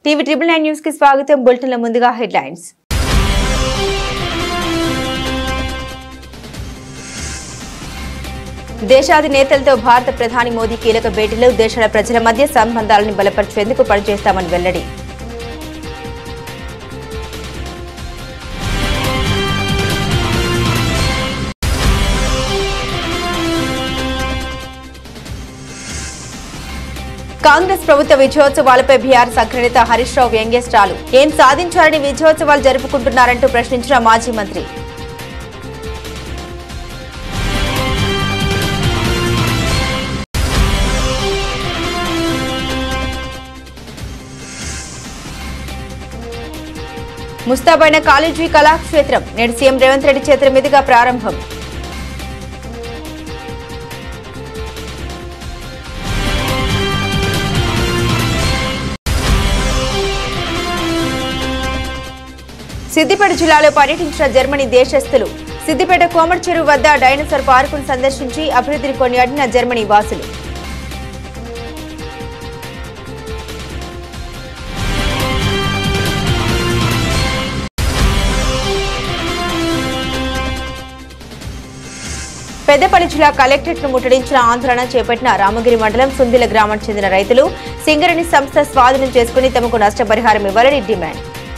TV triple nine news కి స్వాగతం బులెటిన్ల ముందుగా హెడ్లైన్స్ దేశాధినేతలతో భారత ప్రధాని మోదీ కీలక భేటీలో దేశాల ప్రజల మధ్య సంబంధాలను బలపరిచేందుకు పనిచేస్తామని వెల్లడి కాంగ్రెస్ ప్రభుత్వ విజయోత్సవాలపై బీఆర్ఎస్ అగ్రనేత హరీష్ రావు వ్యంగ్యస్టాలు ఏం సాధించారని విజయోత్సవాలు జరుపుకుంటున్నారంటూ ప్రశ్నించిన మాజీ మంత్రి ముస్తాబైన కాలేజీ కళాక్షేత్రం నేడు సీఎం రేవంత్ రెడ్డి చేతుల మీదుగా ప్రారంభం సిద్దిపేట జిల్లాలో పర్యటించిన జర్మనీ దేశస్థులు సిద్దిపేట కోమటి చెరువు వద్ద డైనోసార్ పార్కును సందర్శించి అభివృద్ధిని కొనియాడిన జర్మనీ వాసులు పెద్దపల్లి జిల్లా కలెక్టరేట్ ను ముట్టడించిన ఆందోళన చేపట్టిన రామగిరి మండలం సుందిల గ్రామానికి చెందిన రైతులు సింగరేణి సంస్థ స్వాధీనం చేసుకుని తమకు నష్టపరిహారం ఇవ్వాలని డిమాండ్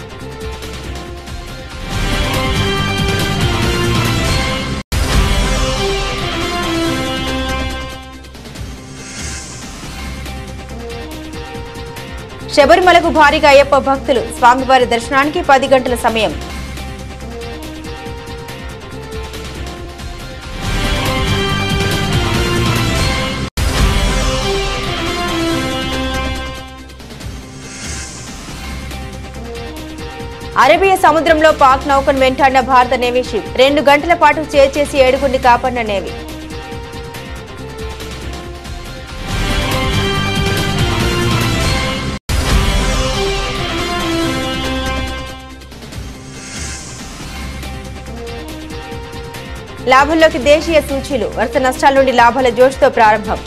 శబరిమలకు భారీగా అయ్యప్ప భక్తులు స్వామివారి దర్శనానికి పది గంటల సమయం అరేబియా సముద్రంలో పాక్ నౌకను వెంటాడిన భారత నేవీ షిప్ రెండు గంటల పాటు చేర్చేసి ఏడుగురిని కాపాడిన నేవీ లాభంలోకి దేశీయ సూచీలు వరుస నష్టాల నుండి లాభాల జోష్తో ప్రారంభం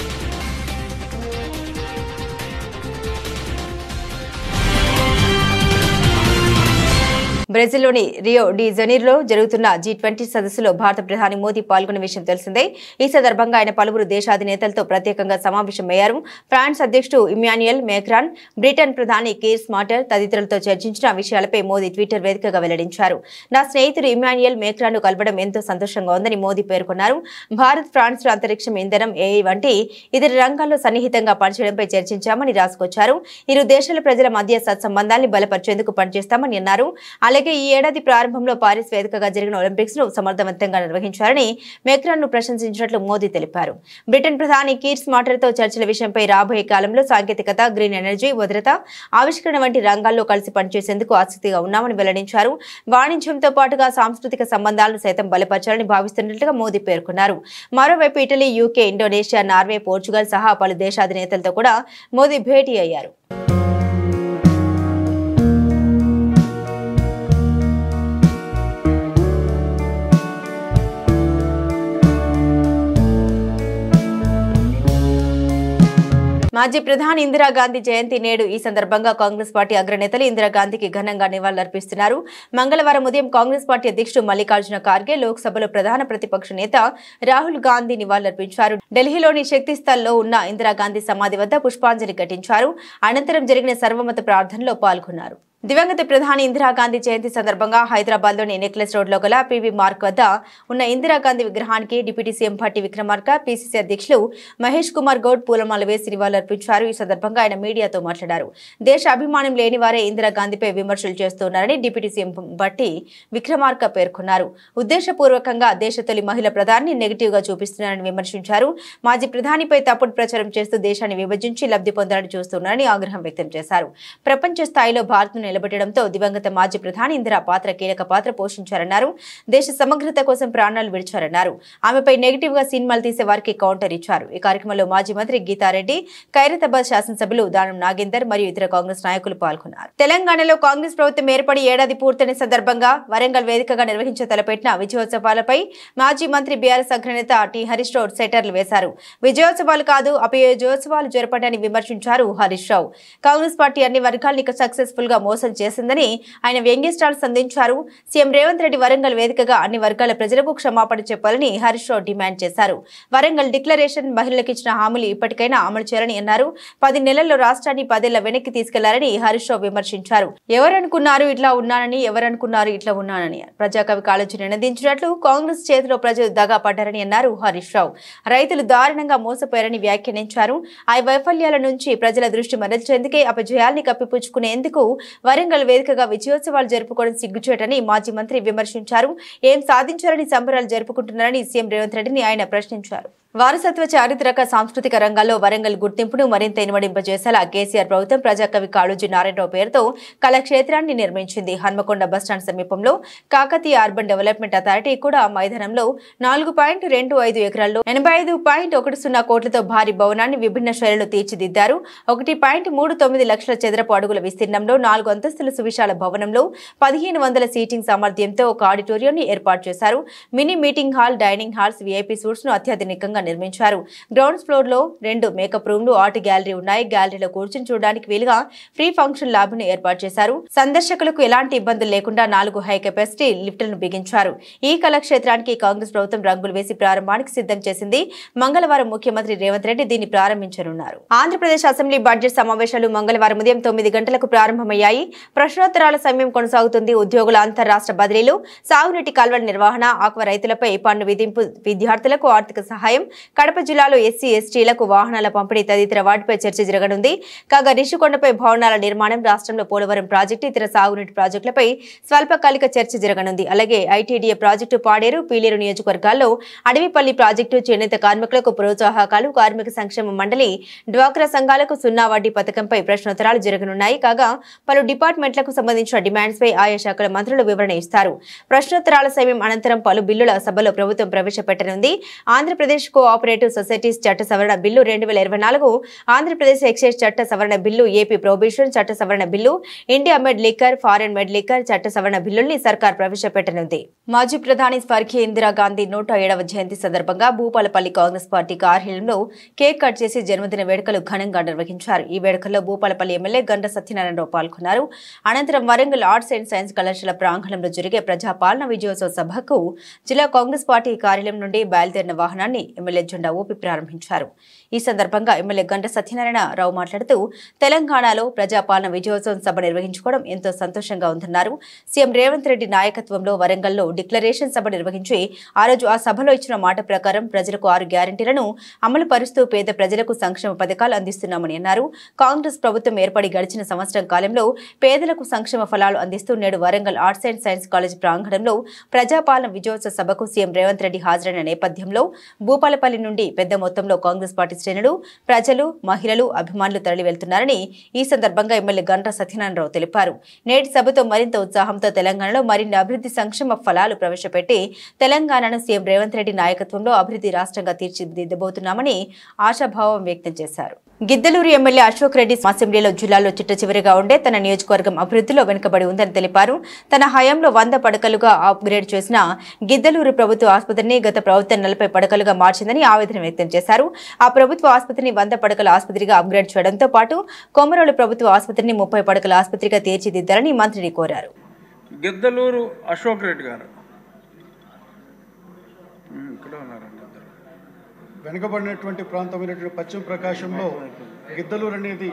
బ్రెజిల్లోని రియో డి జనీర్లో జరుగుతున్న జీ ట్వంటీ సదస్సులో భారత ప్రధాని మోదీ పాల్గొన్న విషయం తెలిసిందే ఈ సందర్భంగా ఆయన పలువురు దేశాధినేతలతో ప్రత్యేకంగా సమావేశమయ్యారు ఫ్రాన్స్ అధ్యక్షుడు ఇమాన్యుయల్ మేక్రాన్ బ్రిటన్ ప్రధాని కేర్ స్మార్టర్ తదితరులతో చర్చించిన విషయాలపై మోదీ ట్విట్టర్ వేదికగా వెల్లడించారు నా స్నేహితుడు ఇమాన్యుయల్ మేక్రాన్ ను కలవడం ఎంతో సంతోషంగా ఉందని మోదీ పేర్కొన్నారు భారత్ ఫ్రాన్స్ అంతరిక్షం ఇంధనం ఏఐ వంటి ఇతర రంగాల్లో సన్నిహితంగా పనిచేయడంపై చర్చించామని రాసుకొచ్చారు ఇరు దేశాల ప్రజల మధ్య సత్సంబంధాన్ని బలపరిచేందుకు పనిచేస్తామని అన్నారు అలాగే ఈ ఏడాది ప్రారంభంలో పారిస్ వేదికగా జరిగిన ఒలింపిక్స్ ను సమర్థవంతంగా నిర్వహించారని మెక్రాన్ ను ప్రశంసించినట్లు మోదీ తెలిపారు బ్రిటన్ ప్రధాని కీర్ స్మార్టర్ తో చర్చల విషయంపై రాబోయే కాలంలో సాంకేతికత గ్రీన్ ఎనర్జీ భద్రత ఆవిష్కరణ వంటి రంగాల్లో కలిసి పనిచేసేందుకు ఆసక్తిగా ఉన్నామని వెల్లడించారు వాణిజ్యంతో పాటుగా సాంస్కృతిక సంబంధాలను సైతం బలపరచాలని భావిస్తున్నట్లుగా మోదీ పేర్కొన్నారు మరోవైపు Italy UK Indonesia Norway Portugal సహా పలు దేశాధినేతలతో కూడా మోదీ భేటీ అయ్యారు మాజీ ప్రధాని ఇందిరాగాంధీ జయంతి నేడు ఈ సందర్భంగా కాంగ్రెస్ పార్టీ అగ్రనేతలు ఇందిరాగాంధీకి ఘనంగా నివాళులర్పిస్తున్నారు మంగళవారం ఉదయం కాంగ్రెస్ పార్టీ అధ్యక్షుడు మల్లికార్జున ఖార్గే లోక్సభలో ప్రధాన ప్రతిపక్ష నేత రాహుల్ గాంధీ నివాళులర్పించారు ఢిల్లీలోని శక్తి స్థల్లో ఉన్న ఇందిరాగాంధీ సమాధి వద్ద పుష్పాంజలి ఘటించారు అనంతరం జరిగిన సర్వమత ప్రార్థనలో పాల్గొన్నారు దివంగత ప్రధాని ఇందిరాగాంధీ జయంతి సందర్భంగా హైదరాబాద్ లోని నెక్లెస్ రోడ్ లో గల పీవీ మార్క్ వద్ద ఉన్న ఇందిరాగాంధీ విగ్రహానికి deputy CM Bhatti Vikramarka PCC అధ్యక్షులు మహేష్ కుమార్ గౌడ్ పూలమాల వేసి నివాళులర్పించారు ఈ సందర్భంగా ఆయన మీడియాతో మాట్లాడారు దేశ అభిమానం లేని వారే ఇందిరాగాంధీపై విమర్శలు చేస్తున్నారని డిప్యూటీ సీఎం భట్టి విక్రమార్క పేర్కొన్నారు ఉద్దేశపూర్వకంగా దేశ తొలి మహిళ ప్రధాని నెగిటివ్ గా చూపిస్తున్నారని విమర్శించారు మాజీ ప్రధానిపై తప్పుడు ప్రచారం చేస్తూ దేశాన్ని విభజించి లబ్ధి పొందాలని చూస్తున్నారని ఆగ్రహం వ్యక్తం చేశారు ప్రపంచ స్థాయిలో భారత్ను నిలబెట్టడంతో దివంగత మాజీ ప్రధాని ఇందిరా పాత్ర కీలక పాత్ర పోషించారన్నారు దేశ సమగ్రత కోసం ప్రాణాలు విడిచారన్నారు ఆమెపై నెగిటివ్ గా సినిమాలు తీసే వారికి కౌంటర్ ఇచ్చారు ఈ కార్యక్రమంలో మాజీ మంత్రి గీతారెడ్డి ఖైరతాబాద్ శాసనసభ్యులు దానం నాగేందర్ మరియు ఇతర కాంగ్రెస్ నాయకులు పాల్గొన్నారు తెలంగాణలో కాంగ్రెస్ ప్రభుత్వం ఏర్పడి ఏడాది పూర్తయిన సందర్భంగా వరంగల్ వేదికగా నిర్వహించే తలపెట్టిన విజయోత్సవాలపై మాజీ మంత్రి బీఆర్ఎస్ అగ్రనేత టి హరీష్ రావు సెటర్లు వేశారు విజయోత్సవాలు కాదు అపయోజోత్సవాలు జరపడాన్ని విమర్శించారు హరీష్ రావు కాంగ్రెస్ పార్టీ అన్ని వర్గాల్ని సక్సెస్ఫుల్ గా మోసం చేసిందని ఆయన వ్యంగ్య స్టాల్ సంధించారు సీఎం రేవంత్ రెడ్డి వరంగల్ వేదికగా అన్ని వర్గాల ప్రజలకు క్షమాపణ చెప్పాలని హరీష్ రావు డిమాండ్ చేశారు వరంగల్ డిక్లరేషన్ మహిళలకు ఇచ్చిన హామీలు ఇప్పటికైనా అమలు చేయాలని అన్నారు పది నెలల్లో రాష్ట్రాన్ని పదేళ్ల వెనక్కి తీసుకెళ్లారని హరీష్ రావు విమర్శించారు ఎవరనుకున్నారు ఇట్లా ఉన్నానని ఎవరనుకున్నారు ఇట్లా ఉన్నానని ప్రజాకవి కాలేజీ నినదించినట్లు కాంగ్రెస్ చేతిలో ప్రజలు దగా పడ్డారని అన్నారు హరీష్ రావు రైతులు దారుణంగా మోసపోయారని వ్యాఖ్యానించారు ఆ వైఫల్యాల నుంచి ప్రజల దృష్టి మరల్చేందుకే అపజయాల్ని కప్పిపుచ్చుకునేందుకు వరంగల్ వేదికగా విజయోత్సవాలు జరుపుకోవడం సిగ్గుచేటని మాజీ మంత్రి విమర్శించారు ఏం సాధించారని సంబరాలు జరుపుకుంటున్నారని సీఎం రేవంత్ రెడ్డిని ఆయన ప్రశ్నించారు వారసత్వ చారిత్రక సాంస్కృతిక రంగాల్లో వరంగల్ గుర్తింపును మరింత ఇనుమడింపజేసేలా కేసీఆర్ ప్రభుత్వం ప్రజాకవి కాళోజీ నారాయణరావు పేరుతో కళాక్షేత్రాన్ని నిర్మించింది హన్మకొండ బస్టాండ్ సమీపంలో కాకతీయ అర్బన్ డెవలప్మెంట్ అథారిటీ కూడా మైదానంలో నాలుగు పాయింట్ రెండు ఐదు ఎకరాల్లో ఎనభై ఐదు పాయింట్ ఒకటి సున్నా కోట్లతో భారీ భవనాన్ని విభిన్న శైలిలో తీర్చిదిద్దారు ఒకటి పాయింట్ మూడు తొమ్మిది లక్షల చదరపు అడుగుల విస్తీర్ణంలో నాలుగు అంతస్తుల సువిశాల భవనంలో పదిహేను వందల సీటింగ్ సామర్థ్యంతో ఒక ఆడిటోరియంని ఏర్పాటు చేశారు mini meeting hall dining halls VIP suites ను అత్యాధునికంగా నిర్మించారు గ్రౌండ్ ఫ్లోర్ లో రెండు మేకప్ రూమ్లు ఆర్ట్ గ్యాలరీ ఉన్నాయి గ్యాలరీలో కూర్చుని చూడడానికి వీలుగా ఫ్రీ ఫంక్షన్ ల్యాబ్ ను ఏర్పాటు చేశారు సందర్శకులకు ఎలాంటి ఇబ్బందులు లేకుండా నాలుగు హై కెపాసిటీ లిఫ్టులను బిగించారు ఈ కళాక్షేత్రానికి కాంగ్రెస్ ప్రభుత్వం రంగులు వేసి ప్రారంభానికి సిద్ధం చేసింది మంగళవారం ముఖ్యమంత్రి రేవంత్ రెడ్డి దీన్ని ప్రారంభించనున్నారు ఆంధ్రప్రదేశ్ అసెంబ్లీ బడ్జెట్ సమావేశాలు మంగళవారం ఉదయం తొమ్మిది గంటలకు ప్రారంభమయ్యాయి ప్రశ్నోత్తరాల సమయం కొనసాగుతుంది ఉద్యోగుల అంతర్రాష్ట్ర బదిలీలు సాగునీటి కాల్వల నిర్వహణ ఆక్వ రైతులపై పన్ను విధింపు విద్యార్థులకు ఆర్థిక సహాయం కడప జిల్లాలో ఎస్సీ ఎస్టీలకు వాహనాల పంపిణీ తదితర వాటిపై చర్చ జరగనుంది కాగా రిషికొండపై భవనాల నిర్మాణం రాష్ట్రంలో పోలవరం ప్రాజెక్టు ఇతర సాగునీటి ప్రాజెక్టులపై స్వల్పకాలిక చర్చ జరగనుంది అలాగే ఐటీడీఏ ప్రాజెక్టు పాడేరు పీలేరు నియోజకవర్గాల్లో అడవిపల్లి ప్రాజెక్టు చేనేత కార్మికులకు ప్రోత్సాహకాలు కార్మిక సంక్షేమ మండలి డ్వాక్రా సంఘాలకు సున్నా వడ్డీ పథకంపై ప్రశ్నోత్తరాలు జరగనున్నాయి కాగా పలు డిపార్ట్మెంట్లకు సంబంధించిన డిమాండ్స్ పై ఆయా శాఖల మంత్రులు వివరణ ఇస్తారు ప్రశ్నోత్తరాల సమయం అనంతరం పలు బిల్లుల సభలో ప్రభుత్వం ప్రవేశపెట్టనుంది ఆంధ్రప్రదేశ్ కోఆపరేటివ్ సొసైటీస్ చట్ట సవరణ బిల్లు రెండు వేల ఇరవై నాలుగు ఆంధ్రప్రదేశ్ ఎక్సైజ్ చట్ట సవరణ బిల్లు ఏపీ ప్రొబిషన్ చట్ట సవరణ bill India made liquor foreign made liquor చట్ట సవరణ బిల్లుల్ని సర్కార్ ప్రవేశపెట్టనుంది మాజీ ప్రధాని స్వర్గీయ ఇందిరాగాంధీ నూట ఏడవ జయంతి సందర్భంగా భూపాలపల్లి కాంగ్రెస్ పార్టీ కార్యాలయంలో కేక్ కట్ చేసి జన్మదిన వేడుకలు ఘనంగా నిర్వహించారు ఈ వేడుకల్లో భూపాలపల్లి ఎమ్మెల్యే గండ సత్యనారాయణరావు పాల్గొన్నారు అనంతరం వరంగల్ ఆర్ట్స్ అండ్ సైన్స్ కళాశాల ప్రాంగణంలో జరిగే ప్రజాపాలన విజయోత్సవ సభకు జిల్లా కాంగ్రెస్ పార్టీ కార్యాలయం నుండి బయలుదేరిన వాహనాన్ని ఎమ్మెల్యే జెండా ఊపి ప్రారంభించారు ఈ సందర్భంగా ఎమ్మెల్యే గంట సత్యనారాయణరావు మాట్లాడుతూ తెలంగాణలో ప్రజాపాలన విజయోత్సవం సభ నిర్వహించుకోవడం ఎంతో సంతోషంగా ఉందన్నారు సీఎం రేవంత్ రెడ్డి నాయకత్వంలో వరంగల్లో డిక్లరేషన్ సభ నిర్వహించి ఆ రోజు ఆ సభలో ఇచ్చిన మాట ప్రకారం ప్రజలకు ఆరు గ్యారంటీలను అమలు పరుస్తూ పేద ప్రజలకు సంక్షేమ పథకాలు అందిస్తున్నామని అన్నారు కాంగ్రెస్ ప్రభుత్వం ఏర్పడి గడిచిన సంవత్సరం కాలంలో పేదలకు సంక్షేమ ఫలాలు అందిస్తూ నేడు Warangal arts and science college ప్రాంగణంలో ప్రజాపాలన విజయోత్సవ సభకు సీఎం రేవంత్ రెడ్డి హాజరైన నేపథ్యంలో భూపాలపల్లి నుండి పెద్ద మొత్తంలో కాంగ్రెస్ పార్టీ శ్రేణులు ప్రజలు మహిళలు అభిమానులు తరలి వెళ్తున్నారని ఈ సందర్భంగా ఎమ్మెల్యే గంటా సత్యనారాయణరావు తెలిపారు నేటి సభతో మరింత ఉత్సాహంతో తెలంగాణలో మరిన్ని అభివృద్ధి సంక్షేమ ఫలాలు ప్రవేశపెట్టి తెలంగాణను సీఎం రేవంత్ రెడ్డి నాయకత్వంలో అభివృద్ధి రాష్ట్రంగా తీర్చిదిద్దబోతున్నామని ఆశాభావం వ్యక్తం చేశారు గిద్దలూరు ఎమ్మెల్యే అశోక్ రెడ్డి అసెంబ్లీలో జిల్లాలో చిట్ట చివరిగా ఉండే తన నియోజకవర్గం అభివృద్ధిలో వెనుకబడి ఉందని తెలిపారు తన హయాంలో వంద పడకలుగా అప్గ్రేడ్ చేసిన గిద్దలూరు ప్రభుత్వ ఆసుపత్రిని గత ప్రభుత్వం నలభై పడకలుగా మార్చిందని ఆవేదన వ్యక్తం చేశారు ఆ ప్రభుత్వ ఆసుపత్రిని వంద పడకల ఆసుపత్రిగా అప్గ్రేడ్ చేయడంతో పాటు కొమరోలు ప్రభుత్వ ఆసుపత్రిని ముప్పై పడకల ఆసుపత్రిగా తీర్చిదిద్దారని మంత్రిని కోరారు గిద్దలూరు అశోక్ రెడ్డి గారు ఉమ్, ఇక్కడ ఉన్నారండి ఇద్దరు వెనుకబడినటువంటి ప్రాంతమైనటువంటి పశ్చిమ ప్రకాశంలో గిద్దలూరు అనేది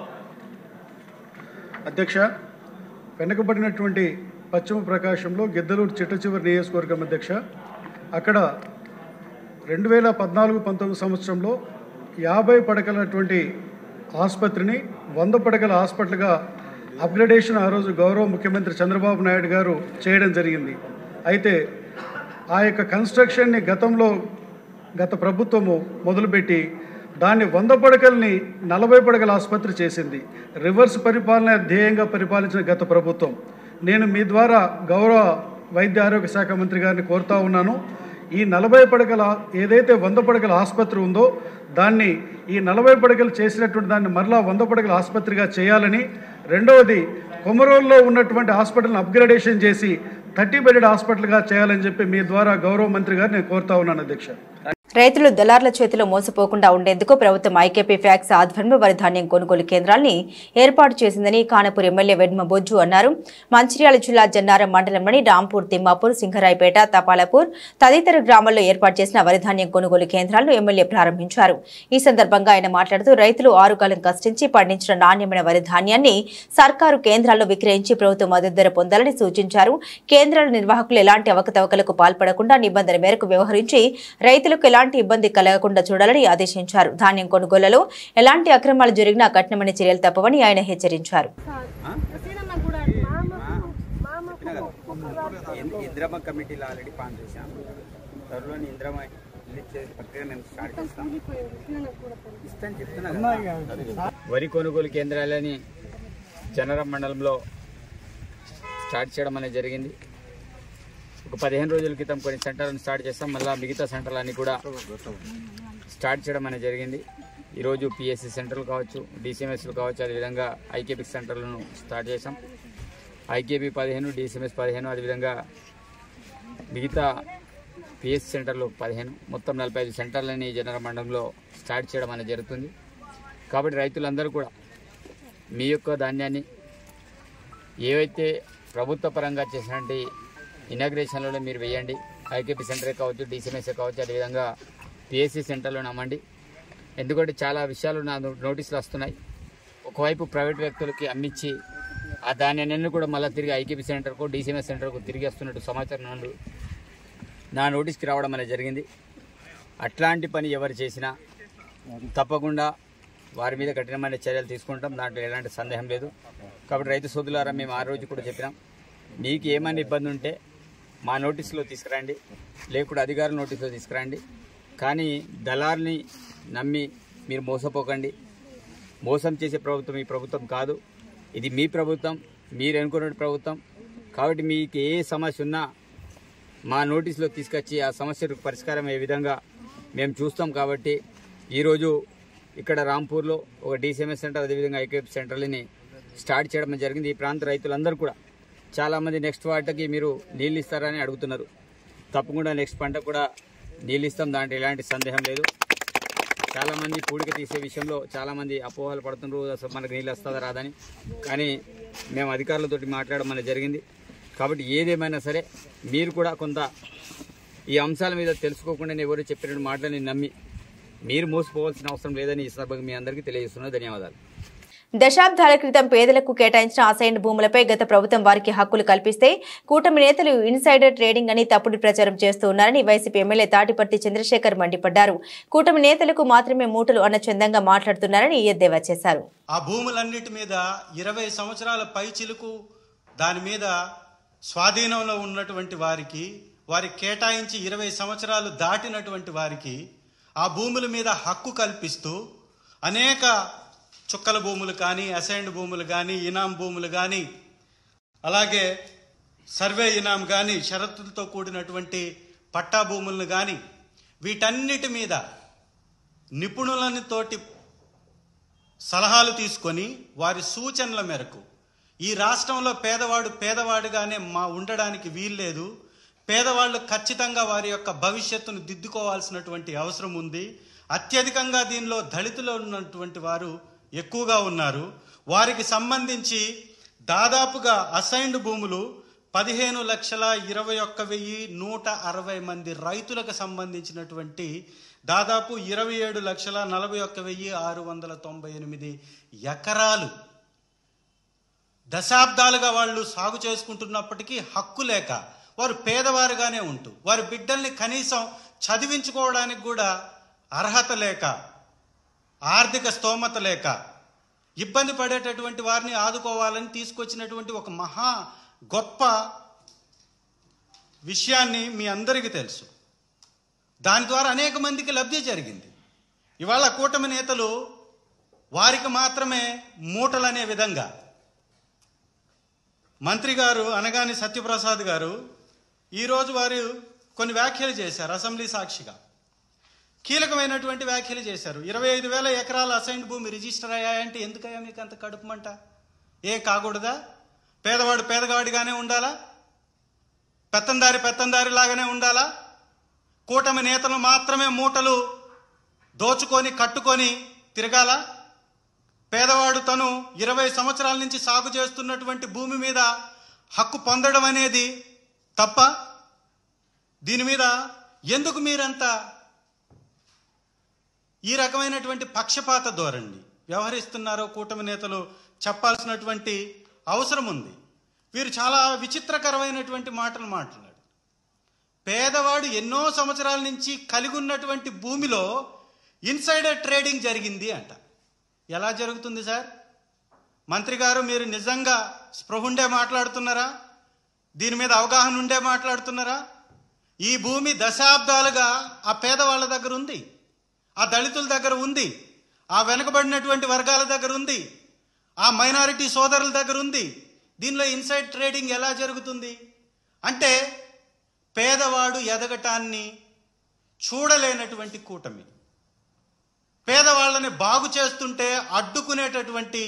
అధ్యక్ష వెనుకబడినటువంటి పశ్చిమ ప్రకాశంలో గిద్దలూరు చిట్ట చివరి నియోజకవర్గం అధ్యక్ష అక్కడ రెండు వేల పద్నాలుగు పంతొమ్మిది సంవత్సరంలో యాభై పడకలటువంటి ఆసుపత్రిని వంద పడకల హాస్పిటల్గా అప్గ్రేడేషన్ ఆ రోజు గౌరవ ముఖ్యమంత్రి చంద్రబాబు నాయుడు గారు చేయడం జరిగింది అయితే ఆ యొక్క కన్స్ట్రక్షన్ని గతంలో గత ప్రభుత్వము మొదలుపెట్టి దాన్ని వంద పడకల్ని నలభై పడకల ఆసుపత్రి చేసింది రివర్స్ పరిపాలన ధ్యేయంగా పరిపాలించిన గత ప్రభుత్వం నేను మీ ద్వారా గౌరవ వైద్య ఆరోగ్య శాఖ మంత్రి గారిని కోరుతా ఉన్నాను ఈ నలభై పడకల ఏదైతే వంద పడకల ఆసుపత్రి ఉందో దాన్ని ఈ నలభై పడకలు చేసినటువంటి దాన్ని మరలా వంద పడకల ఆసుపత్రిగా చేయాలని రెండవది కొమరోల్లో ఉన్నటువంటి హాస్పిటల్ని అప్గ్రేడేషన్ చేసి థర్టీ బెడెడ్ హాస్పిటల్గా చేయాలని చెప్పి మీ ద్వారా గౌరవ మంత్రి గారు నేను కోరుతా ఉన్నాను అధ్యక్ష రైతులు దళార్ల చేతిలో మోసపోకుండా ఉండేందుకు ప్రభుత్వం ఐకేపీ ఫ్యాక్స్ ఆధ్వర్యంలో వరి ధాన్యం కొనుగోలు కేంద్రాల్ని ఏర్పాటు చేసిందని కానపూర్ ఎమ్మెల్యే వెడ్మ బొజ్జు అన్నారు మంచిర్యాల జిల్లా జన్నారం మండలంలోని రాంపూర్ తిమ్మాపూర్ సింగరాయపేట తపాలపూర్ తదితర గ్రామాల్లో ఏర్పాటు చేసిన వరి ధాన్యం కొనుగోలు కేంద్రాలను ఎమ్మెల్యే ప్రారంభించారు ఈ సందర్భంగా ఆయన మాట్లాడుతూ రైతులు ఆరుగాలం కష్టించి పండించిన నాణ్యమైన వరి ధాన్యాన్ని సర్కారు కేంద్రాల్లో విక్రయించి ప్రభుత్వం మద్దతు ధర పొందాలని సూచించారు కేంద్రాల నిర్వాహకులు ఎలాంటి అవకతవకలకు పాల్పడకుండా నిబంధన మేరకు వ్యవహరించి రైతులకు ఎలాంటి ఇబ్బంది కలగకుండా చూడాలని ఆదేశించారు ధాన్యం కొనుగోళ్లలో ఎలాంటి అక్రమాలు జరిగినా కఠినమైన చర్యలు తప్పవని ఆయన హెచ్చరించారు ఇన్- ఇంద్రమ కమిటీలో ఆల్రెడీ పాన్ చేశాం త్వరలోని ఇంద్రమ ఇల్లు ఇచ్చే ప్రక్రియ మేము స్టార్ట్ చేస్తాం ఇస్తాను చెప్తున్నా కదా. వరి కొనుగోలు కేంద్రాలని జనరం మండలంలో స్టార్ట్ చేయడం అనేది జరిగింది ఒక పదిహేను రోజుల క్రితం కొన్ని సెంటర్లను స్టార్ట్ చేస్తాం మళ్ళీ మిగతా సెంటర్లన్నీ కూడా స్టార్ట్ చేయడం అనేది జరిగింది ఈరోజు పిఎస్సి సెంటర్లు కావచ్చు డిసిఎంఎస్లు కావచ్చు అదేవిధంగా ఐకేపీ సెంటర్లను స్టార్ట్ చేసాం ఐకేపీ పదిహేను డిసిఎంఎస్ పదిహేను అదేవిధంగా మిగతా పిఎస్సి సెంటర్లు పదిహేను మొత్తం నలభై ఐదు సెంటర్లని జనరల్ మండలంలో స్టార్ట్ చేయడం అనేది జరుగుతుంది కాబట్టి రైతులందరూ కూడా మీ యొక్క ధాన్యాన్ని ఏవైతే ప్రభుత్వ పరంగా చేసినటువంటి ఇనాగ్రేషన్లలో మీరు వేయండి ఐకేపీ సెంటరే కావచ్చు డీసీఎంఎస్ఏ కావచ్చు అదేవిధంగా పిఎస్సి సెంటర్లో అమ్మండి ఎందుకంటే చాలా విషయాలు నా నో- నోటీసులు వస్తున్నాయి ఒకవైపు ప్రైవేట్ వ్యక్తులకి అమ్మించి ఆ ధాన్యాన్ని కూడా మళ్ళీ తిరిగి ఐకేపీ సెంటర్కు డీసీఎంఎస్ సెంటర్కు తిరిగి వస్తున్నట్టు సమాచారం నన్ను నా నోటీస్కి రావడం అనేది జరిగింది అట్లాంటి పని ఎవరు చేసినా తప్పకుండా వారి మీద కఠినమైన చర్యలు తీసుకుంటాం దాంట్లో ఎలాంటి సందేహం లేదు కాబట్టి రైతు సోదరులారా మేము ఆ రోజు కూడా చెప్పినాం మీకు ఏమైనా ఇబ్బంది ఉంటే మా నోటీసులో తీసుకురండి లేకుంటే అధికారుల నోటీసులో తీసుకురండి కానీ దళార్ని నమ్మి మీరు మోసపోకండి మోసం చేసే ప్రభుత్వం ఈ ప్రభుత్వం కాదు ఇది మీ ప్రభుత్వం మీరు అనుకున్న ప్రభుత్వం కాబట్టి మీకు ఏ సమస్య ఉన్నా మా నోటీసులో తీసుకొచ్చి ఆ సమస్యకు పరిష్కారం అయ్యే విధంగా మేము చూస్తాం కాబట్టి ఈరోజు ఇక్కడ రాంపూర్లో ఒక డీసీఎంఎస్ సెంటర్ అదేవిధంగా ఐకేపీ సెంటర్లని స్టార్ట్ చేయడం జరిగింది ఈ ప్రాంత రైతులందరూ కూడా చాలామంది నెక్స్ట్ పంటకి మీరు నీళ్ళు ఇస్తారని అడుగుతున్నారు తప్పకుండా నెక్స్ట్ పంట కూడా నీళ్ళు ఇస్తాం దాంట్లో ఎలాంటి సందేహం లేదు చాలామంది పూడిక తీసే విషయంలో చాలామంది అపోహలు పడుతున్నారు అసలు మనకు నీళ్ళు వస్తుందా రాదని కానీ మేము అధికారులతోటి మాట్లాడడం అనేది జరిగింది కాబట్టి ఏదేమైనా సరే మీరు కూడా కొంత ఈ అంశాల మీద తెలుసుకోకుండా ఎవరు చెప్పిన మాటలని నమ్మి మీరు మోసపోవాల్సిన అవసరం లేదని ఈ సందర్భంగా మీ అందరికీ తెలియజేస్తున్నా ధన్యవాదాలు దశాబ్దాల క్రితం పేదలకు కేటాయించిన అసైన్ భూములపై గత ప్రభుత్వం వారికి హక్కులు కల్పిస్తే కూటమి నేతలు ఇన్సైడర్ ట్రేడింగ్ అని తప్పుడు ప్రచారం చేస్తూ ఉన్నారని వైసీపీ ఎమ్మెల్యే తాటిపర్తి చంద్రశేఖర్ మండిపడ్డారు కూటమి నేతలకు మాత్రమే మూటలు అన్న చందంగా మాట్లాడుతున్నారని ఎద్దేవా చేశారు ఆ భూములన్నిటి మీద ఇరవై సంవత్సరాల పై చిలుకు దాని మీద స్వాధీనంలో ఉన్నటువంటి వారికి వారికి కేటాయించి ఇరవై సంవత్సరాలు దాటినటువంటి వారికి ఆ భూముల మీద హక్కు కల్పిస్తూ అనేక చుక్కల భూములు కానీ అసైన్డ్ భూములు కానీ ఇనాం భూములు కానీ అలాగే సర్వే ఇనాం కానీ షరతులతో కూడినటువంటి పట్టా భూములను కానీ వీటన్నిటి మీద నిపుణులని తోటి సలహాలు తీసుకొని వారి సూచనల మేరకు ఈ రాష్ట్రంలో పేదవాడు పేదవాడుగానే మా ఉండడానికి వీల్లేదు పేదవాళ్ళు ఖచ్చితంగా వారి యొక్క భవిష్యత్తును దిద్దుకోవాల్సినటువంటి అవసరం ఉంది అత్యధికంగా దీనిలో దళితులు ఉన్నటువంటి వారు ఎక్కువగా ఉన్నారు వారికి సంబంధించి దాదాపుగా అసైన్డ్ భూములు పదిహేను లక్షల ఇరవై ఒక్క వెయ్యి నూట అరవై మంది రైతులకు సంబంధించినటువంటి దాదాపు ఇరవై ఏడు లక్షల నలభై ఒక్క వెయ్యి ఆరు వందల తొంభై ఎనిమిది ఎకరాలు దశాబ్దాలుగా వాళ్ళు సాగు చేసుకుంటున్నప్పటికీ హక్కు లేక వారు పేదవారుగానే ఉంటూ వారి బిడ్డల్ని కనీసం చదివించుకోవడానికి కూడా అర్హత లేక ఆర్థిక స్తోమత లేక ఇబ్బంది పడేటటువంటి వారిని ఆదుకోవాలని తీసుకొచ్చినటువంటి ఒక మహా గొప్ప విషయాన్ని మీ అందరికీ తెలుసు దాని ద్వారా అనేక మందికి లబ్ధి జరిగింది ఇవాళ కూటమి నేతలు వారికి మాత్రమే మూటలనే విధంగా మంత్రి గారు అనగాని సత్యప్రసాద్ గారు ఈరోజు వారు కొన్ని వ్యాఖ్యలు చేశారు అసెంబ్లీ సాక్షిగా కీలకమైనటువంటి వ్యాఖ్యలు చేశారు ఇరవై ఐదు వేల ఎకరాల అసైన్డ్ భూమి రిజిస్టర్ అయ్యాయంటే ఎందుకయ్యా మీకు అంత కడుపుమంట ఏ కాకూడదా పేదవాడు పేదవాడిగానే ఉండాలా పెత్తందారి పెత్తందారి లాగానే ఉండాలా కూటమి నేతలు మాత్రమే మూటలు దోచుకొని కట్టుకొని తిరగాల పేదవాడు తను ఇరవై సంవత్సరాల నుంచి సాగు చేస్తున్నటువంటి భూమి మీద హక్కు పొందడం అనేది తప్ప దీని మీద ఎందుకు మీరంతా ఈ రకమైనటువంటి పక్షపాత ధోరణి వ్యవహరిస్తున్నారో కూటమి నేతలు చెప్పాల్సినటువంటి అవసరం ఉంది వీరు చాలా విచిత్రకరమైనటువంటి మాటలు మాట్లాడారు పేదవాడు ఎన్నో సంవత్సరాల నుంచి కలిగి ఉన్నటువంటి భూమిలో ఇన్సైడర్ ట్రేడింగ్ జరిగింది అంట ఎలా జరుగుతుంది సార్ మంత్రి గారు మీరు నిజంగా స్పృహ ఉండే మాట్లాడుతున్నారా దీని మీద అవగాహన ఉండే మాట్లాడుతున్నారా ఈ భూమి దశాబ్దాలుగా ఆ పేదవాళ్ళ దగ్గర ఉంది ఆ దళితుల దగ్గర ఉంది ఆ వెనుకబడినటువంటి వర్గాల దగ్గర ఉంది ఆ మైనారిటీ సోదరుల దగ్గర ఉంది దీనిలో ఇన్సైడ్ ట్రేడింగ్ ఎలా జరుగుతుంది అంటే పేదవాడు ఎదగటాన్ని చూడలేనటువంటి కూటమి పేదవాళ్ళని బాగు చేస్తుంటే అడ్డుకునేటటువంటి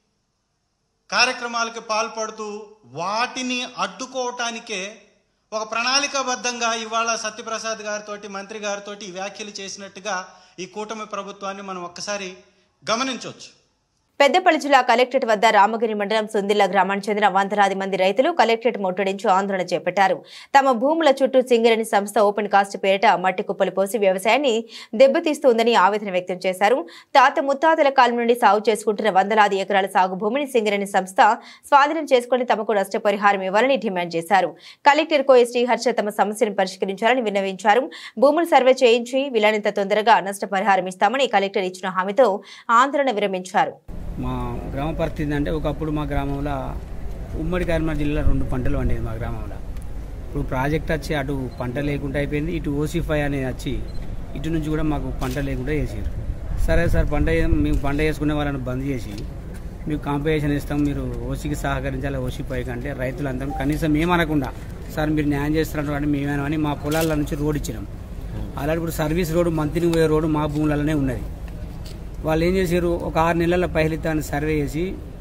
కార్యక్రమాలకి పాల్పడుతూ వాటిని అడ్డుకోవటానికే ఒక ప్రణాళికాబద్ధంగా ఇవాళ సత్యప్రసాద్ గారితో మంత్రి గారితో ఈ వ్యాఖ్యలు చేసినట్టుగా ఈ కూటమి ప్రభుత్వాన్ని మనం ఒక్కసారి గమనించవచ్చు పెద్దపల్లి జిల్లా కలెక్టరేట్ వద్ద రామగిరి మండలం సుందిల్ల గ్రామానికి చెందిన వందలాది మంది రైతులు కలెక్టరేట్ ముట్టడించి ఆందోళన చేపట్టారు తమ భూముల చుట్టూ సింగరేణి సంస్థ ఓపెన్ కాస్ట్ పేరిట మట్టి కుప్పలు పోసి వ్యవసాయాన్ని దెబ్బతీస్తుందని ఆవేదన వ్యక్తం చేశారు తాత ముత్తాతల కాలం నుండి సాగు చేసుకుంటున్న వందలాది ఎకరాల సాగు భూమిని సింగరేణి సంస్థ స్వాధీనం చేసుకుని తమకు నష్టపరిహారం ఇవ్వాలని డిమాండ్ చేశారు కలెక్టర్ కోయ శ్రీహర్ష తమ సమస్యను పరిష్కరించాలని విన్నవించారు భూములు సర్వే చేయించి వీలైనంత తొందరగా నష్టపరిహారం ఇస్తామని కలెక్టర్ ఇచ్చిన హామీతో ఆందోళన విరమించారు మా గ్రామ పరిస్థితి అంటే ఒకప్పుడు మా గ్రామంలో ఉమ్మడి కరీంనగర్ జిల్లాలో రెండు పంటలు పండేది మా గ్రామంలో ఇప్పుడు ప్రాజెక్ట్ వచ్చి అటు పంట లేకుండా అయిపోయింది ఇటు ఓసిఫై అనేది వచ్చి ఇటు నుంచి కూడా మాకు పంట లేకుండా చేసారు సరే సార్ పంట ఏ- మేము పంట వేసుకునే వాళ్ళని బంద్ చేసి మీకు కాంపిటీషన్ ఇస్తాం మీరు ఓసీకి సహకరించాలి ఓసీపై కంటే రైతులందరం కనీసం ఏమనకుండా సార్ మీరు న్యాయం చేస్తున్నారు అంటే మేమేనా అని మా పొలాల నుంచి రోడ్ ఇచ్చినాం అలాంటి ఇప్పుడు సర్వీస్ రోడ్డు మంత్రికి పోయే రోడ్డు మా భూములలోనే ఉన్నది వాళ్ళు ఏం చేశారు ఒక ఆరు నెలల పైలితాన్ని సర్వే చేసి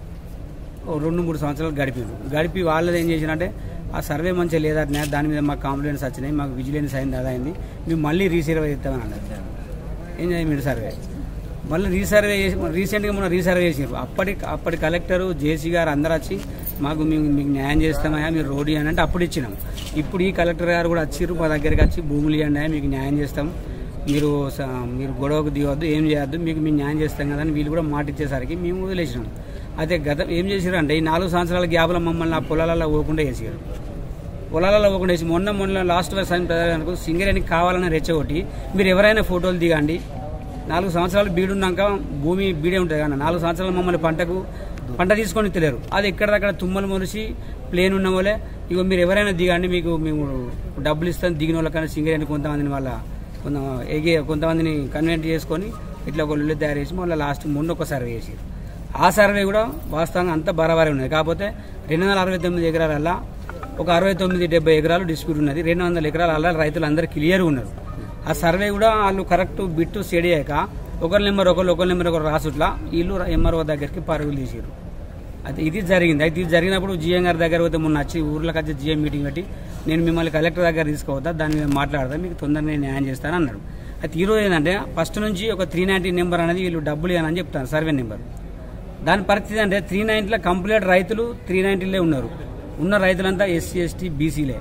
ఓ రెండు మూడు సంవత్సరాలు గడిపారు గడిపి వాళ్ళది ఏం చేసినంటే ఆ సర్వే మంచిగా లేదట దాని మీద మాకు కాంప్లైంట్స్ వచ్చినాయి మాకు విజిలెన్స్ అయింది అదా అయింది మేము మళ్ళీ రీసర్వే చేస్తామని అన్నారు ఏం చేయాలి మీరు సర్వే మళ్ళీ రీసర్వే చేసి రీసెంట్గా మనం రీసర్వే చేసారు అప్పటి అప్పటి కలెక్టరు జేసీ గారు అందరూ వచ్చి మాకు మేము మీకు న్యాయం చేస్తామయ్యా మీరు రోడ్ ఇవ్వండి అంటే అప్పుడు ఇచ్చినాం ఇప్పుడు ఈ కలెక్టర్ గారు కూడా వచ్చిర్రు మా దగ్గరికి వచ్చి భూములు ఇవ్వండి అయ్యా, మీకు న్యాయం చేస్తాం మీరు స- మీరు గొడవకు దిగవద్దు ఏం చేయొద్దు మీకు మేము న్యాయం చేస్తాం కదా అని వీళ్ళు కూడా మాట ఇచ్చేసరికి మేము వదిలేసినాం అయితే గత ఏం చేసారు అంటే ఈ నాలుగు సంవత్సరాల గ్యాప్లో మమ్మల్ని ఆ పొలాలలో పోకుండా వేసారు పొలాలలో పోకుండా వేసి మొన్న మొన్న లాస్ట్ వర్స్ అయిన ప్రజలకు సింగరేణికి కావాలని రెచ్చగొట్టి మీరు ఎవరైనా ఫోటోలు దిగండి నాలుగు సంవత్సరాలు బీడున్నాక భూమి బీడే ఉంటుంది కానీ నాలుగు సంవత్సరాలు మమ్మల్ని పంటకు పంట తీసుకొని తెలియరు అది ఎక్కడిదక్కడ తుమ్మలు మొలిసి ప్లేన్ ఉన్న వాళ్ళే ఇగో మీరు ఎవరైనా దిగండి మీకు మేము డబ్బులు ఇస్తాం దిగిన వాళ్ళకన్నా సింగరేణి కొంతమందిని వాళ్ళ కొంత ఎగే కొంతమందిని కన్వెంట్ చేసుకొని ఇట్లా ఒక ఇల్లు తయారు చేసి మళ్ళీ లాస్ట్ మొన్న ఒక సర్వే చేసి ఆ సర్వే కూడా వాస్తవంగా అంతా బరాబరి ఉన్నది కాకపోతే రెండు వందల అరవై తొమ్మిది ఎకరాలల్లా ఒక అరవై తొమ్మిది డెబ్బై ఎకరాలు డిస్ప్యూట్ ఉన్నది రెండు వందల ఎకరాల అలా రైతులు అందరూ క్లియర్ ఉన్నారు ఆ సర్వే కూడా వాళ్ళు కరెక్ట్ బిట్టు సెడ్ అయ్యాక ఒకరి నెంబర్ ఒకరు ఒకరి నెంబర్ ఒకరు రాసుట్లా వీళ్ళు ఎంఆర్ఓ దగ్గరికి పరుగులు తీసారు అయితే ఇది జరిగింది అయితే ఇది జరిగినప్పుడు జిఎం గారి దగ్గర పోతే మొన్న వచ్చి ఊర్లోకి వచ్చి జిఎం మీటింగ్ పెట్టి నేను మిమ్మల్ని కలెక్టర్ దగ్గర తీసుకోవద్దా దాని మీద మాట్లాడదా మీకు తొందరగా నేను న్యాయం చేస్తాను అన్నాడు అయితే ఈరోజు ఏంటంటే ఫస్ట్ నుంచి ఒక త్రీ నైన్టీ నెంబర్ అనేది వీళ్ళు డబ్బులు ఇవ్వనని చెప్తాను సర్వే నెంబర్ దాని పరిస్థితి అంటే త్రీ నైన్టీలో కంప్లీట్ రైతులు త్రీ నైన్టీలే ఉన్నారు ఉన్న రైతులంతా ఎస్సీ ఎస్టీ బీసీలే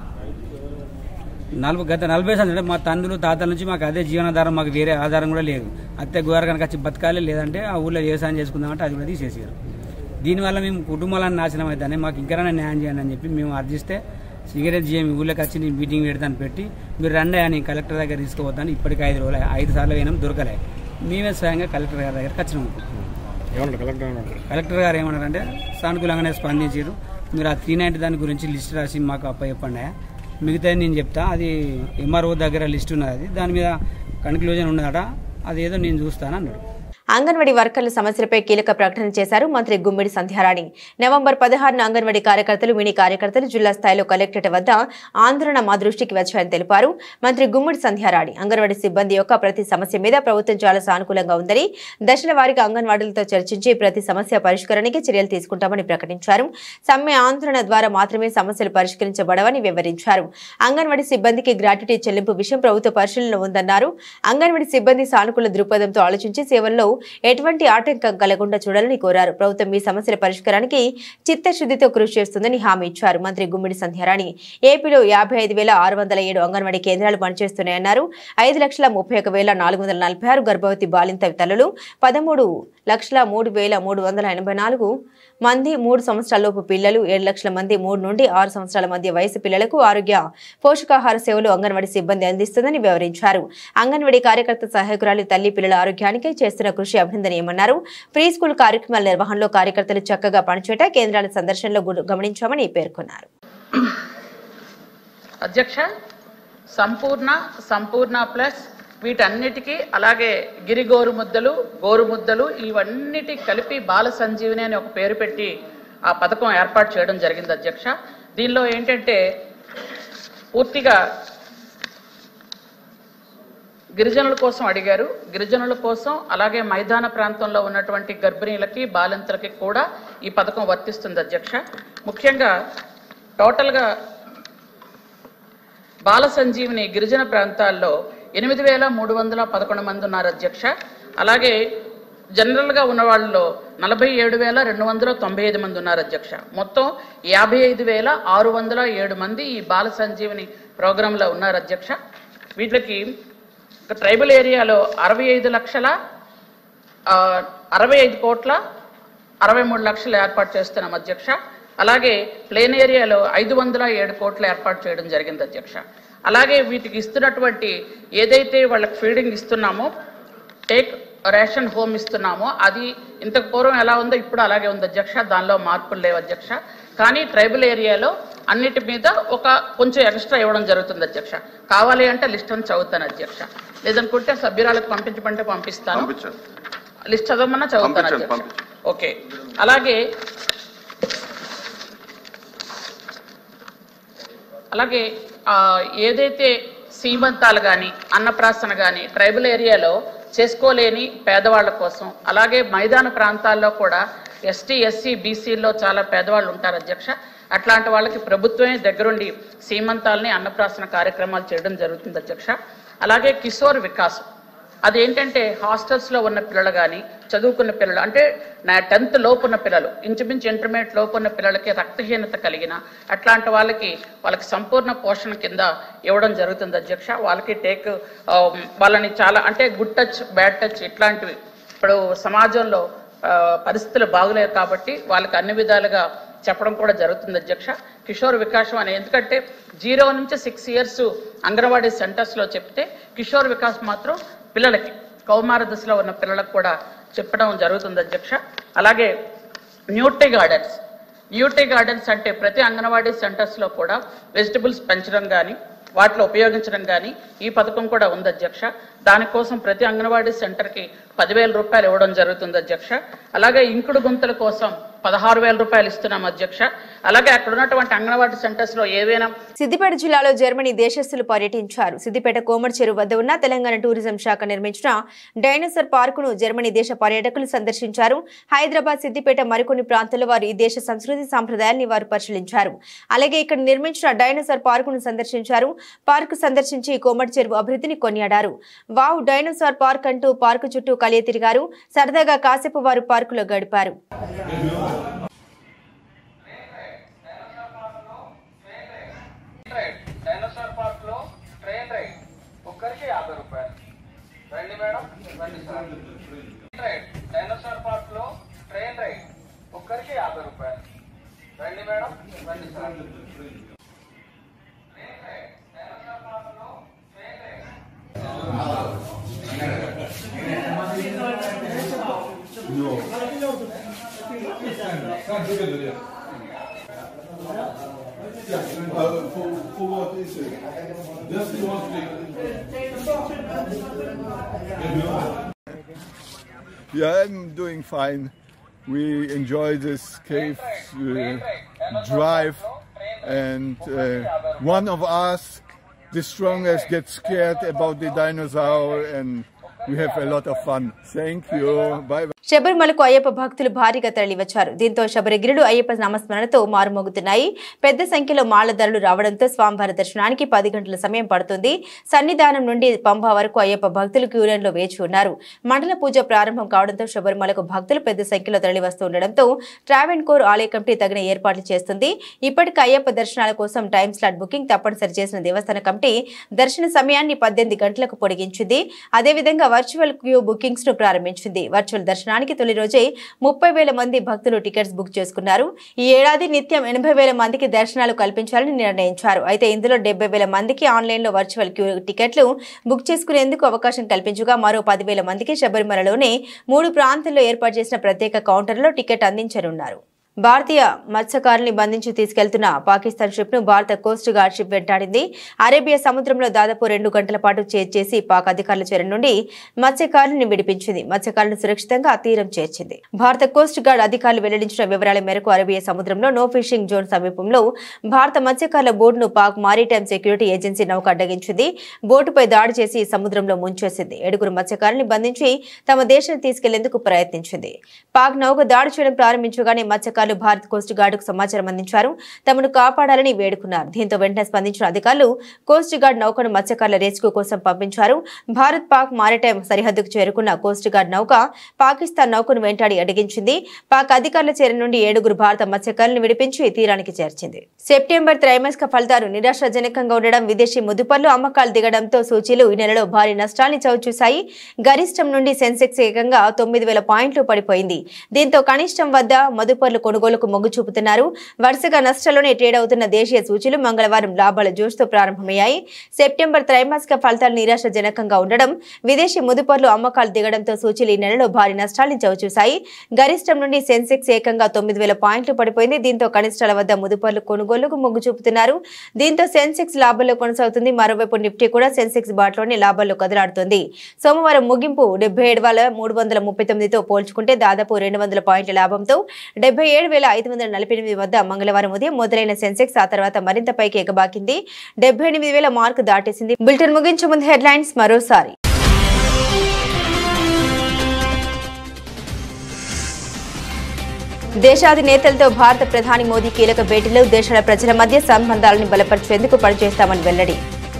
నలభై గత నలభై సంవత్సరాలు అంటే మా తండ్రులు తాతల నుంచి మాకు అదే జీవనాధారం మాకు వేరే ఆధారం కూడా లేదు అత్తే గోర కనుక వచ్చి బతకాలి లేదంటే ఆ ఊళ్ళో వ్యవసాయం చేసుకుందామంటే అది కూడా తీసేసారు దీనివల్ల మేము కుటుంబాలను నాశనం అవుతానే మాకు ఇంకైనా న్యాయం చేయండి అని చెప్పి మేము అర్జిస్తే సిగరెట్ జిఎం ఊళ్ళోకి వచ్చి నేను మీటింగ్ పెడతాను పెట్టి మీరు రండి అని కలెక్టర్ దగ్గర తీసుకుపోతాను ఇప్పటికి ఐదు రోజులు ఐదు సార్లు అయినా దొరకలే మేమే స్వయంగా కలెక్టర్ గారి దగ్గరికి వచ్చినాము కలెక్టర్ గారు ఏమన్నారంటే సానుకూలంగానే స్పందించారు మీరు ఆ త్రీ నైన్టీ దాని గురించి లిస్ట్ రాసి మాకు అప్ప చెప్పండి మిగతా నేను చెప్తా అది ఎంఆర్ఓ దగ్గర లిస్ట్ ఉన్నది అది దాని మీద కన్క్లూజన్ ఉన్నదట అదేదో నేను చూస్తాను అన్నాడు అంగన్వాడీ వర్కర్ల సమస్యలపై కీలక ప్రకటన చేశారు మంత్రి గుమ్మిడి సంధ్యారాణి నవంబర్ పదహారున అంగన్వాడీ కార్యకర్తలు మినీ కార్యకర్తలు జిల్లా స్థాయిలో కలెక్టరేట్ వద్ద ఆందోళన మా దృష్టికి వచ్చాయని తెలిపారు మంత్రి గుమ్మిడి సంధ్యారాణి అంగన్వాడీ సిబ్బంది యొక్క ప్రతి సమస్య మీద ప్రభుత్వం చాలా సానుకూలంగా ఉందని దశల వారీగా అంగన్వాడీలతో చర్చించి ప్రతి సమస్య పరిష్కరణకి చర్యలు తీసుకుంటామని ప్రకటించారు సమ్మె ఆందోళన ద్వారా మాత్రమే సమస్యలు పరిష్కరించబడవని వివరించారు అంగన్వాడీ సిబ్బందికి గ్రాట్యుటీ చెల్లింపు విషయం ప్రభుత్వ పరిశీలనలో ఉందన్నారు అంగన్వాడీ సిబ్బంది సానుకూల దృక్పథంతో ఆలోచించి సేవల్లో ఎటువంటి ఆటంకం కలగకుండా చూడాలని కోరారు ప్రభుత్వం ఈ సమస్యల పరిష్కారానికి చిత్తశుద్ధితో కృషి చేస్తుందని హామీ ఇచ్చారు మంత్రి గుమ్మిడి సంధ్యారాణి ఏపీలో యాభై ఐదు వేల ఆరు వందల ఏడు అంగన్వాడీ కేంద్రాలు పనిచేస్తున్నాయన్నారు ఐదు లక్షల ముప్పై ఒక వేల నాలుగు వందల నలభై ఆరు గర్భవతి బాలింత తల్లులు పదమూడు లక్షల మూడు వేల మూడు వందల ఎనభై నాలుగు మంది మూడు సంవత్సరాలలోపు పిల్లలు ఏడు లక్షల మంది మూడు నుండి ఆరు సంవత్సరాల మధ్య వయసు పిల్లలకు ఆరోగ్య పోషకాహార సేవలు అంగన్వాడీ సిబ్బంది అందిస్తుందని వివరించారు అంగన్వాడీ కార్యకర్త సహాయకురాలు తల్లి పిల్లల ఆరోగ్యానికి చేస్తున్న కృషి అభినందనీయమన్నారు ప్రీ స్కూల్ కార్యక్రమాల నిర్వహణలో కార్యకర్తలు చక్కగా పనిచేయట కేంద్రాల సందర్శనలో గు- గమనించామని పేర్కొన్నారు అధ్యక్ష సంపూర్ణ సంపూర్ణ ప్లస్ వీటన్నిటికీ అలాగే గిరి గోరు ముద్దలు గోరు ముద్దలు ఇవన్నిటి కలిపి బాల సంజీవిని అని ఒక పేరు పెట్టి ఆ పథకం ఏర్పాటు చేయడం జరిగింది అధ్యక్ష దీనిలో ఏంటంటే పూర్తిగా గిరిజనుల కోసం అడిగారు గిరిజనుల కోసం అలాగే మైదాన ప్రాంతంలో ఉన్నటువంటి గర్భిణీలకి బాలింతలకి కూడా ఈ పథకం వర్తిస్తుంది అధ్యక్ష ముఖ్యంగా టోటల్గా బాల సంజీవిని గిరిజన ప్రాంతాల్లో ఎనిమిది వేల మూడు వందల పదకొండు మంది ఉన్నారు అధ్యక్ష అలాగే జనరల్గా ఉన్న వాళ్ళలో నలభై ఏడు వేల రెండు వందల తొంభై ఐదు మంది ఉన్నారు అధ్యక్ష మొత్తం యాభై ఐదు వేల ఆరు వందల ఏడు మంది ఈ బాల సంజీవిని ప్రోగ్రాంలో ఉన్నారు అధ్యక్ష వీటికి ఒక ట్రైబల్ ఏరియాలో అరవై ఐదు లక్షల ఆ, అరవై ఐదు కోట్ల అరవై మూడు లక్షలు ఏర్పాటు చేస్తున్నాం అధ్యక్ష అలాగే ప్లేన్ ఏరియాలో ఐదు వందల ఏడు కోట్లు ఏర్పాటు చేయడం జరిగింది అధ్యక్ష అలాగే వీటికి ఇస్తున్నటువంటి ఏదైతే వాళ్ళకి ఫీడింగ్ ఇస్తున్నామో టేక్ రేషన్ హోమ్ ఇస్తున్నామో అది ఇంతకు పూర్వం ఎలా ఉందో ఇప్పుడు అలాగే ఉంది అధ్యక్ష దానిలో మార్పులు లేవు అధ్యక్ష కానీ ట్రైబల్ ఏరియాలో అన్నిటి మీద ఒక కొంచెం ఎక్స్ట్రా ఇవ్వడం జరుగుతుంది అధ్యక్ష కావాలి అంటే లిస్ట్ అని చదువుతాను అధ్యక్ష లేదనుకుంటే సభ్యురాలకు పంపించమంటే పంపిస్తాను లిస్ట్ చదవమన్నా చదువుతాను అధ్యక్ష ఓకే అలాగే అలాగే ఆ, ఏదైతే సీమంతాలు కానీ అన్నప్రాసన కానీ ట్రైబల్ ఏరియాలో చేసుకోలేని పేదవాళ్ళ కోసం అలాగే మైదాన ప్రాంతాల్లో కూడా ఎస్టీ ఎస్సీ బీసీల్లో చాలా పేదవాళ్ళు ఉంటారు అధ్యక్ష అట్లాంటి వాళ్ళకి ప్రభుత్వమే దగ్గరుండి సీమంతాలని అన్నప్రాసన కార్యక్రమాలు చేయడం జరుగుతుంది అధ్యక్ష అలాగే కిషోర్ వికాసం అదేంటంటే హాస్టల్స్లో ఉన్న పిల్లలు కానీ చదువుకున్న పిల్లలు అంటే నా టెన్త్ లోపు ఉన్న పిల్లలు ఇంచుమించు ఇంటర్మీడియట్ లోపు ఉన్న పిల్లలకి రక్తహీనత కలిగిన అట్లాంటి వాళ్ళకి వాళ్ళకి సంపూర్ణ పోషణ కింద ఇవ్వడం జరుగుతుంది అధ్యక్ష వాళ్ళకి టేక్ ఆ, వాళ్ళని చాలా అంటే గుడ్ టచ్ బ్యాడ్ టచ్ ఇట్లాంటివి ఇప్పుడు సమాజంలో ఆ, పరిస్థితులు బాగులేవు కాబట్టి వాళ్ళకి అన్ని విధాలుగా చెప్పడం కూడా జరుగుతుంది అధ్యక్ష కిషోర్ వికాసం అని ఎందుకంటే జీరో నుంచి సిక్స్ ఇయర్స్ అంగన్వాడీ సెంటర్స్లో చెప్తే కిషోర్ వికాస్ మాత్రం పిల్లలకి కౌమార దశలో ఉన్న పిల్లలకు కూడా చెప్పడం జరుగుతుంది అధ్యక్ష అలాగే న్యూట్రీ గార్డెన్స్ న్యూట్రీ గార్డెన్స్ అంటే ప్రతి అంగన్వాడీ సెంటర్స్లో కూడా వెజిటబుల్స్ పెంచడం కానీ వాటిలో ఉపయోగించడం కానీ ఈ పథకం కూడా ఉంది అధ్యక్ష దానికోసం ప్రతి అంగన్వాడీ సెంటర్కి పదివేల రూపాయలు ఇవ్వడం జరుగుతుంది అధ్యక్ష అలాగే ఇంకుడు గుంతల కోసం పదహారు వేల రూపాయలు ఇస్తున్నాం అధ్యక్ష అలాగే అక్కడ ఉన్నటువంటి అంగన్వాడీ సెంటర్స్లో ఏవైనా సిద్దిపేట జిల్లాలో జర్మనీ దేశస్థులు పర్యటించారు సిద్దిపేట కోమటి చెరువు వద్ద ఉన్న తెలంగాణ టూరిజం శాఖ నిర్మించిన డైనోసార్ పార్కును జర్మనీ దేశ పర్యాటకులు సందర్శించారు హైదరాబాద్ సిద్దిపేట మరికొన్ని ప్రాంతాల్లో వారు ఈ దేశ సంస్కృతి సాంప్రదాయాల్ని వారు పరిశీలించారు అలాగే ఇక్కడ నిర్మించిన డైనోసార్ పార్కును సందర్శించారు పార్కు సందర్శించి కోమటి చెరువు అభివృద్ధిని కొనియాడారు వావ్ డైనోసార్ పార్క్ అంటూ పార్కు చుట్టూ కలియ తిరిగారు సరదాగా కాసేపు వారు పార్కులో గడిపారు డైనోసార్ పార్క్ లో ట్రైన్ రైడ్ ఒక్కరికి యాభై రూపాయలు రండి మేడం రండి సార్ రైడ్ డైనోసార్ పార్క్ లో ట్రైన్ రైడ్ ఒక్కరికి యాభై రూపాయలు రండి మేడం రండి sir Uh, for For what is it? Just the one thing. Yeah, I'm doing fine. We enjoy this cave uh, drive, and uh, one of us, the strongest, gets scared about the dinosaur, and we have a lot of fun. Thank you. Bye bye. శబరిమలకు అయ్యప్ప భక్తులు భారీగా తరలివచ్చారు దీంతో శబరిగిరులు అయ్యప్ప నామస్మరణతో మారుమోగుతున్నాయి పెద్ద సంఖ్యలో మాలధారులు రావడంతో స్వామివారి దర్శనానికి పది గంటల సమయం పడుతుంది సన్నిధానం నుండి పంబ వరకు అయ్యప్ప భక్తులు క్యూలైన్లో వేచి ఉన్నారు మండల పూజ ప్రారంభం కావడంతో శబరిమలకు భక్తులు పెద్ద సంఖ్యలో తరలివస్తూ ఉండడంతో ట్రావెన్ కోర్ ఆలయ కమిటీ తగిన ఏర్పాట్లు చేస్తుంది ఇప్పటికే అయ్యప్ప దర్శనాల కోసం టైం స్లాట్ బుకింగ్ తప్పనిసరి చేసిన దేవస్థాన కమిటీ దర్శన సమయాన్ని పద్దెనిమిది గంటలకు పొడిగించింది అదేవిధంగా వర్చువల్ క్యూ బుకింగ్స్ ను ప్రారంభించింది వర్చువల్ దర్శనానికి తొలి రోజే ముప్పై వేల మంది భక్తులు టికెట్స్ బుక్ చేసుకున్నారు ఈ ఏడాది నిత్యం ఎనభై వేల మందికి దర్శనాలు కల్పించాలని నిర్ణయించారు అయితే ఇందులో డెబ్బై వేల మందికి ఆన్లైన్ లో వర్చువల్ క్యూ టికెట్లు బుక్ చేసుకునేందుకు అవకాశం కల్పించగా మరో పదివేల మందికి శబరిమలలోనే మూడు ప్రాంతాల్లో ఏర్పాటు చేసిన ప్రత్యేక కౌంటర్లో టికెట్ అందించనున్నారు భారతీయ మత్స్యకారుల్ని బంధించి తీసుకెళ్తున్న పాకిస్తాన్ షిప్ ను భారత కోస్ట్ గార్డ్ షిప్ వెంటాడింది అరేబియా సముద్రంలో దాదాపు రెండు గంటల పాటు చేర్చేసి పాక్ అధికారుల చెర నుండి మత్స్యకారులను విడిపించింది మత్స్యకారులను సురక్షితంగా తీరం చేర్చింది భారత కోస్ట్ గార్డ్ అధికారులు వెల్లడించిన వివరాల మేరకు అరేబియా సముద్రంలో నో ఫిషింగ్ జోన్ సమీపంలో భారత మత్స్యకారుల బోటును పాక్ మారిటైమ్ సెక్యూరిటీ ఏజెన్సీ నౌక అడ్డగించింది బోటుపై దాడి చేసి సముద్రంలో ముంచేసింది ఏడుగురు మత్స్యకారుల్ని బంధించి తమ దేశం తీసుకెళ్లేందుకు ప్రయత్నించింది పాక్ నౌక దాడి చేయడం ప్రారంభించగానే మత్స్యకారులు భారత్ కోస్ట్ గార్డుకు సమాచారం అందించారు తమను కాపాడాలని వేడుకున్నారు దీంతో వెంటనే స్పందించిన అధికారులు కోస్ట్ గార్డ్ నౌకను మత్స్యకారుల రెస్క్యూ కోసం పంపించారు భారత్ పాక్ మారిటైమ్ సరిహద్దుకు చేరుకున్న కోస్ట్ గార్డ్ నౌక పాకిస్తాన్ నౌకను వెంటాడి అడిగించింది పాక్ అధికారుల చేరి నుండి ఏడుగురు భారత మత్స్యకారులను విడిపించి తీరానికి చేర్చింది సెప్టెంబర్ త్రైమాసిక ఫలితాలు నిరాశాజనకంగా ఉండడం విదేశీ ముదుపర్లు అమ్మకాలు దిగడంతో సూచీలు ఈ నెలలో భారీ నష్టాన్ని చవిచూశాయి గరిష్టం నుండి సెన్సెక్స్ ఏకంగా తొమ్మిది వేల పాయింట్లు పడిపోయింది దీంతో కనిష్టం వద్ద మదుపర్లు కొనుగోలుకు మొగ్గు చూపుతున్నారు వరుసగా నష్టాల్లోనే ట్రేడ్ అవుతున్న దేశీయ సూచీలు మంగళవారం లాభాల జోష్తో ప్రారంభమయ్యాయి సెప్టెంబర్ త్రైమాసిక ఫలితాలు నిరాశజనకంగా ఉండడం విదేశీ ముదుపర్లు అమ్మకాలు దిగడంతో సూచీలు ఈ నెలలో భారీ నష్టాల్ని చవిచూశాయి గరిష్టం నుండి సెన్సెక్స్ ఏకంగా తొమ్మిది వేల పాయింట్లు పడిపోయింది దీంతో కనిష్టాల వద్ద ముదుపర్లు కొనుగోలుకు మొగ్గు చూపుతున్నారు దీంతో సెన్సెక్స్ లాభాల్లో కొనసాగుతుంది మరోవైపు నిఫ్టీ కూడా సెన్సెక్స్ బాట్లోనే లాభాల్లో కదలాడుతుంది సోమవారం ముగింపు డెబ్బై ఏడు వేల మూడు వందల ముప్పై తొమ్మిదితో పోల్చుకుంటే దాదాపు రెండు వందల పాయింట్ల లాభంతో డెబ్బై ఏడు వేల ఐదు వందల నలభై ఎనిమిది వద్ద మంగళవారం ఉదయం మొదలైన సెన్సెక్స్ ఆ తర్వాత మరింత పైకి ఎగబాకింది డెబ్బై ఎనిమిది వేల మార్కు దాటేసింది బులెటిన్ ముగించే ముందు హెడ్లైన్స్ మరోసారి దేశాధినేతలతో భారత ప్రధాని మోదీ కీలక భేటీలో దేశాల ప్రజల మధ్య సంబంధాలను బలపరిచేందుకు పనిచేస్తామని వెల్లడి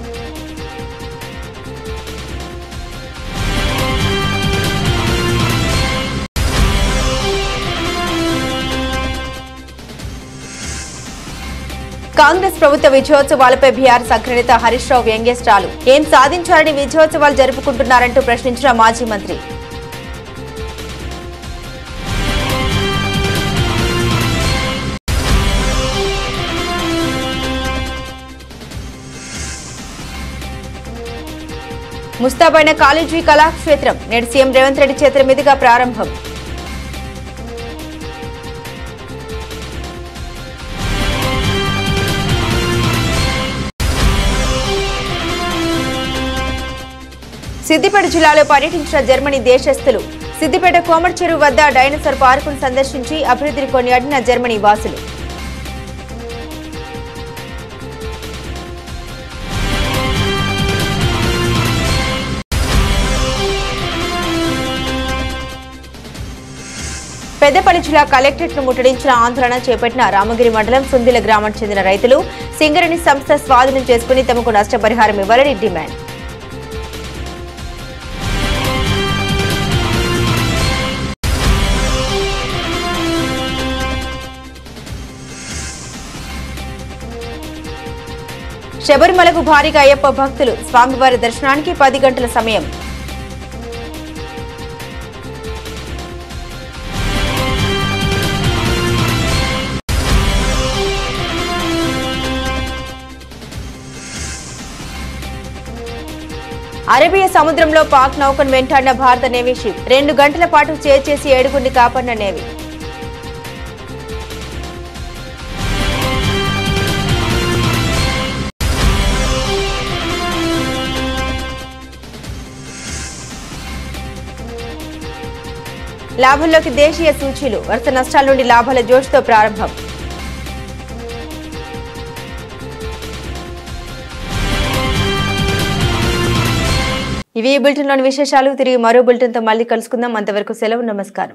కాంగ్రెస్ ప్రభుత్వ విజయోత్సవాలపై బీఆర్ఎస్ అగ్రనేత హరీష్ రావు వ్యంగ్యస్టాలు ఏం సాధించారని విజయోత్సవాలు జరుపుకుంటున్నారంటూ ప్రశ్నించిన మాజీ మంత్రి ముస్తాబైన కాలేజీ కళాక్షేత్రం నేడు సీఎం రేవంత్ రెడ్డి చేతుల మీదుగా ప్రారంభం సిద్దిపేట జిల్లాలో పర్యటించిన జర్మనీ దేశస్థులు సిద్దిపేట కోమటి చెరువు వద్ద డైనోసార్ పార్కును సందర్శించి అభివృద్ధిని కొనియాడిన జర్మనీ వాసులు పెద్దపల్లి జిల్లా కలెక్టరేట్ ను ముట్టడించిన ఆందోళన చేపట్టిన రామగిరి మండలం సుందిల గ్రామానికి చెందిన రైతులు సింగరేణి సంస్థ స్వాధీనం చేసుకుని తమకు నష్టపరిహారం ఇవ్వాలని డిమాండ్ శబరిమలకు భారీగా అయ్యప్ప భక్తులు స్వామివారి దర్శనానికి పది గంటల సమయం అరేబియా సముద్రంలో పాక్ నౌకను వెంటాడిన భారత నేవీ షిప్ రెండు గంటల పాటు చేర్చేసి ఏడుగురిని కాపాడిన నేవీ లాభంలోకి దేశీయ సూచీలు వరుస నష్టాల నుండి లాభాల జోష్తో ప్రారంభం ఇవి ఈ బులెటిన్లోని విశేషాలు తిరిగి మరో బులెటిన్తో మళ్ళీ కలుసుకుందాం అంతవరకు సెలవు నమస్కారం